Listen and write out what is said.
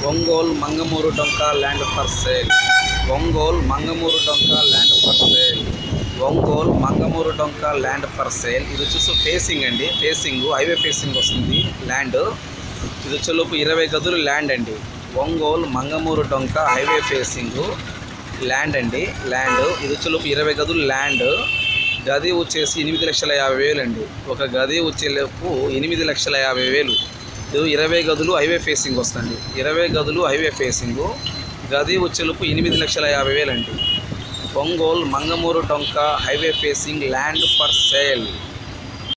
Ongole Mangamuru Donka land for sale Ongole Mangamuru Donka land for sale Ongole Mangamuru Donka land for sale ఇది వచ్చేసి facing అండి facing highway facing వస్తుంది land ఇది వచ్చేలోపు ఇరవై గదులు ల్యాండ్ అండి Ongole Mangamuru Donka highway facing land అండి ల్యాండ్ ఇది వచ్చేలోపు ఇరవై గదులు ల్యాండ్ గది వచ్చేసి ఎనిమిది లక్షల యాభై వేలు అండి ఒక గది వచ్చేలోపు ఎనిమిది లక్షల యాభై వేలు ఇది ఇరవై గదులు హైవే ఫేసింగ్ వస్తుంది ఇరవై గదులు హైవే ఫేసింగ్ గది వచ్చేలోపు ఎనిమిది లక్షల యాభై వేలు అండి Ongole Mangamuru Donka highway facing land for sale